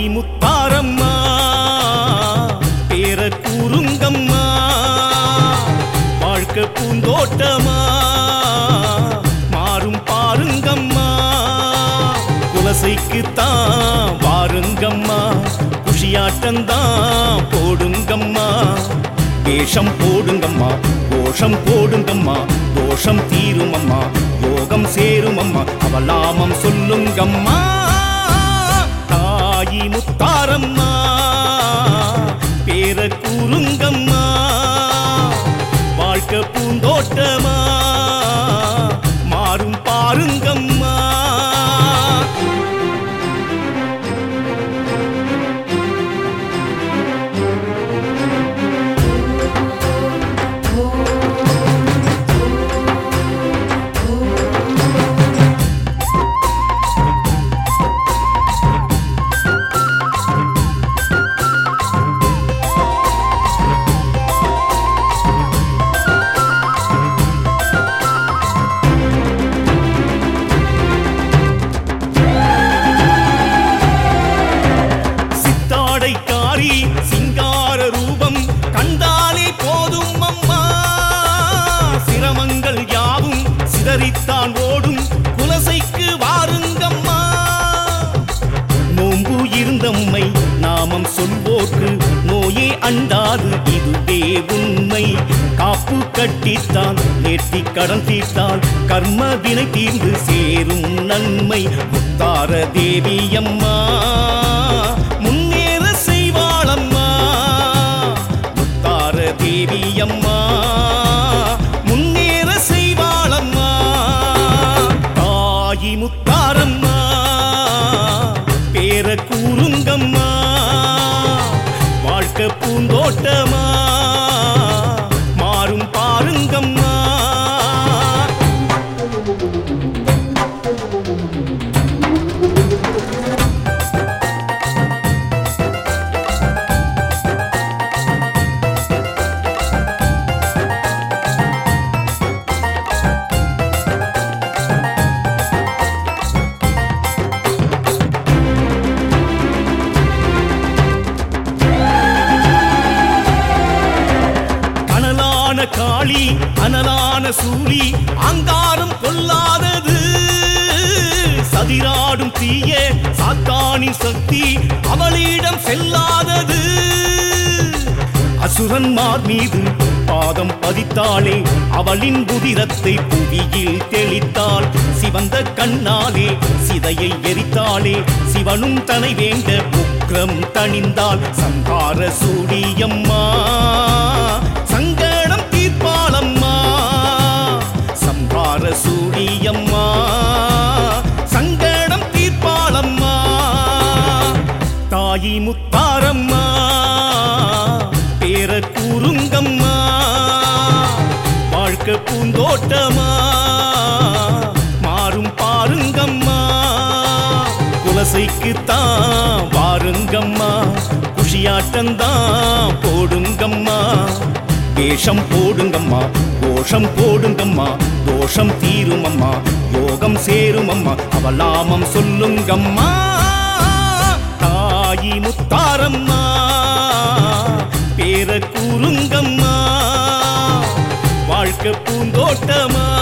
தாயி முத்தாரம்மா பேர கூறுங்கம்மா வாழ்க்கை பூந்தோட்டமா மாறும் பாருங்கம்மா குலசைக்குத்தான் வாருங்கம்மா குஷியாட்டந்தான் போடுங்கம்மா வேஷம் போடுங்கம்மா கோஷம் போடுங்கம்மா தோஷம் தீருமம்மா யோகம் சேருமம்மா அவலாமம் சொல்லுங்கம்மா தாயி முத்தாரம்மா பேர கூறுங்கம்மா வாழ்க்கை பூந்தோட்டமா மாறும் பாருங்கம்மா சித்தாடைக்காரி சிங்கார ரூபம் கண்டாலே போதும் அம்மா சிரமங்கள் யாவும் சிதறித்தான் ஓடும் குலசைக்கு வாருங்கம்மா நோம்பு இருந்தம்மை நாமம் சொல்வோர்க்கு நோயே அண்டாது இதுவே உண்மை காப்பு கட்டித்தான் நேர்த்தி கடன் தீர்த்தால் கர்ம வினை தீர்ந்து சேரும் நன்மை முத்தார தேவியம்மா முன்னேற செய்வாளம்மா முத்தார தேவியம்மா முன்னேற செய்வாளம்மா தாயி முத்தாரம்மா பேர கூறுங்கம்மா வாழ்க்கை பூந்தோட்டமா மாறும் பாருங்கம்மா கனலான காளி அனலான சூழி அங்காரம் கொல்லாதது சதிராடும் தீய சாத்தானின் சக்தி அவளிடம் செல்லாதது அசுரன்மார் மீது பாதம் பதித்தாளே அவளின் புதிரத்தை புவியில் தெளித்தாள் சிவந்த கண்ணாலே சிதையை எரித்தாளே சிவனும் தனை வேண்ட உக்ரம் தணிந்தாள் சங்கார சூடியம்மா சங்கடம் தீர்ப்பாளம்மா சம்ஹார சூடியம்மா சங்கடம் தீர்ப்பாளம்மா தாயி முத்தாரம்மா பேர கூறுங்கம்மா வாழ்க்கை பூந்தோட்டமா மாறும் பாருங்கம்மா குலசைக்குத்தான் வாருங்கம்மா குஷியாட்டந்தான் போடுங்கம்மா வேஷம் போடுங்கம்மா கோஷம் போடுங்கம்மா தோஷம் தீருமம்மா யோகம் சேருமம்மா அவலாமம் சொல்லுங்கம்மா தாயி முத்தாரம்மா பேர கூறுங்கம்மா வாழ்க்கை பூந்தோட்டமா